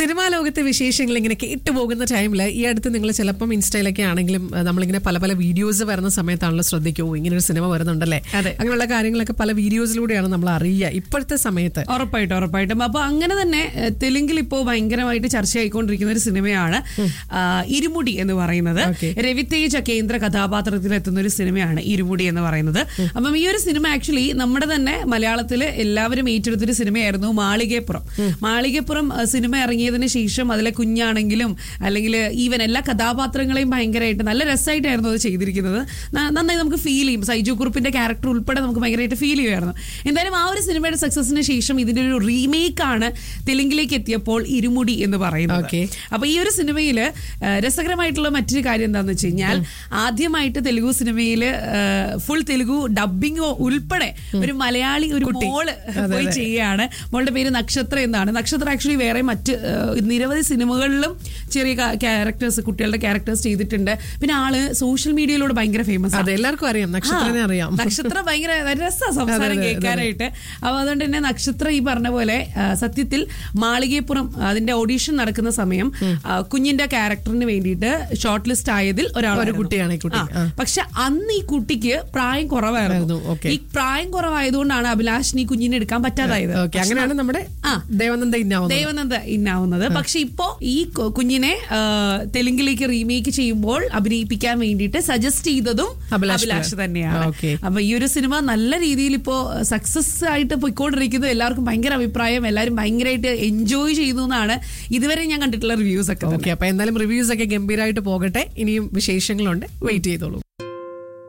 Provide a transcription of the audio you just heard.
Cinema ലോകത്തെ വിശേഷങ്ങൾ ഇങ്ങനെ കേട്ടുപോകുന്ന ടൈമിൽ ഈ അടുത്ത് നിങ്ങൾ ചിലപ്പം ഇൻസ്റ്റയിലൊക്കെ ആണെങ്കിലും അഹ് നമ്മളിങ്ങനെ പല പല വീഡിയോസ് വരുന്ന സമയത്താണല്ലോ ശ്രദ്ധിക്കൂ ഇങ്ങനെ ഒരു സിനിമ വരുന്നുണ്ടല്ലേ അതെ. അങ്ങനെയുള്ള കാര്യങ്ങളൊക്കെ പല വീഡിയോസിലൂടെയാണ് നമ്മൾ അറിയുക ഇപ്പോഴത്തെ സമയത്ത് ഉറപ്പായിട്ടും ഉറപ്പായിട്ടും അപ്പൊ അങ്ങനെ തന്നെ ഏഹ്, തെലുങ്കിൽ ഇപ്പോ ഭയങ്കരമായിട്ട് ചർച്ചയായിക്കൊണ്ടിരിക്കുന്ന ഒരു സിനിമയാണ് ആ, ഇരുമുടി എന്ന് പറയുന്നത് Okay. രവിതേജ കേന്ദ്ര കഥാപാത്രത്തിൽ എത്തുന്ന ഒരു സിനിമയാണ് ഇരുമുടി എന്ന് പറയുന്നത് അപ്പം ഈ ഒരു സിനിമ ആക്ച്വലി നമ്മുടെ തന്നെ മലയാളത്തിൽ എല്ലാവരും ഏറ്റെടുത്തൊരു സിനിമയായിരുന്നു മാളികപ്പുറം മാളികപ്പുറം ആ, സിനിമ ഇറങ്ങിയതിന് ശേഷം അതിലെ കുഞ്ഞാണെങ്കിലും അല്ലെങ്കിൽ ഈവൻ എല്ലാ കഥാപാത്രങ്ങളെയും ഭയങ്കരമായിട്ട് നല്ല രസമായിട്ടായിരുന്നു അത് ചെയ്തിരിക്കുന്നത് ന- നന്നായി നമുക്ക് ഫീൽ ചെയ്യും സൈജു കുറുപ്പിന്റെ ക്യാരക്ടർ ഉൾപ്പെടെ നമുക്ക് ഭയങ്കരമായിട്ട് ഫീൽ ചെയ്യുമായിരുന്നു എന്തായാലും ആ ഒരു സിനിമയുടെ സക്സസിന് ശേഷം ഇതിന്റെ ഒരു റീമേക്ക് ആണ് തെലുങ്കിലേക്ക് എത്തിയപ്പോൾ ഇരുമുടി എന്ന് പറയുന്നത് Okay. അപ്പൊ ഈ ഒരു സിനിമയില് ആ, രസകരമായിട്ടുള്ള മറ്റൊരു കാര്യം എന്താന്ന് വെച്ച് കഴിഞ്ഞാൽ ആദ്യമായിട്ട് തെലുഗു സിനിമയിൽ ഫുൾ തെലുഗു ഡബിങ് ഉൾപ്പെടെ ഒരു മലയാളി ഒരു മോള് പോയി ചെയ്യാണ് മോളുടെ പേര് നക്ഷത്ര എന്നാണ് നക്ഷത്ര ആക്ച്വലി വേറെ മറ്റ് ആ, നിരവധി സിനിമകളിലും ചെറിയ ക്യാരക്ടേഴ്സ് കുട്ടികളുടെ ക്യാരക്ടേഴ്സ് ചെയ്തിട്ടുണ്ട് പിന്നെ ആള് സോഷ്യൽ മീഡിയയിലൂടെ ഭയങ്കര ഫേമസ് അതെ എല്ലാവർക്കും അറിയാം നക്ഷത്രനെ ആ, അറിയാം നക്ഷത്ര ഭയങ്കര രസ സംസാരം അതെ, അതെ, കേൾക്കാനായിട്ട് അപ്പൊ അതുകൊണ്ട് തന്നെ നക്ഷത്ര ഈ പറഞ്ഞ പോലെ ആ, സത്യത്തിൽ മാളികപ്പുറം അതിന്റെ ഓഡീഷൻ നടക്കുന്ന സമയം ആ, കുഞ്ഞിന്റെ ക്യാരക്ടറിന് വേണ്ടിയിട്ട് ഷോർട്ട് ലിസ്റ്റ് ആയതിൽ ഒരാൾ ഒരു കുട്ടിയാണ് ഈ കുട്ടി. ആ. പക്ഷെ അന്ന് ഈ കുട്ടിക്ക് പ്രായം കുറവായിരുന്നു ആയിരുന്നു, okay. ഈ പ്രായം കുറവായതുകൊണ്ടാണ് അഭിലാഷിന് ഈ കുഞ്ഞിനെ എടുക്കാൻ പറ്റാതായത് ഓക്കെ അങ്ങനെയാണ് നമ്മുടെ ആ. ദേവനന്ദ ഇന്നാവുന്നത് ദേവനന്ദ ഇന്നാവുന്നത് പക്ഷെ ഇപ്പോ ഈ കു- കുഞ്ഞിനെ ആ, തെലുങ്കിലേക്ക് റീമേക്ക് ചെയ്യുമ്പോൾ അഭിനയിപ്പിക്കാൻ വേണ്ടിയിട്ട് സജസ്റ്റ് ചെയ്തതും അഭിലാഷ് അഭിലാഷ് ആ, തന്നെയാണ് okay. അപ്പൊ ഈ ഒരു സിനിമ നല്ല രീതിയിൽ ഇപ്പോ സക്സസ് ആയിട്ട് പോയിക്കൊണ്ടിരിക്കുന്നു എല്ലാവർക്കും ഭയങ്കര അഭിപ്രായം എല്ലാവരും ഭയങ്കരമായിട്ട് എൻജോയ് ചെയ്തു എന്നാണ് ഇതുവരെ ഞാൻ കണ്ടിട്ടുള്ള റിവ്യൂസ് ഒക്കെ തന്നെ. ഓക്കെ അപ്പൊ എന്തായാലും റിവ്യൂസ് ഒക്കെ ഗംഭീരമായിട്ട് പോകട്ടെ ഇനിയും വിശേഷങ്ങളുണ്ട് വെയിറ്റ് ചെയ്തോളൂ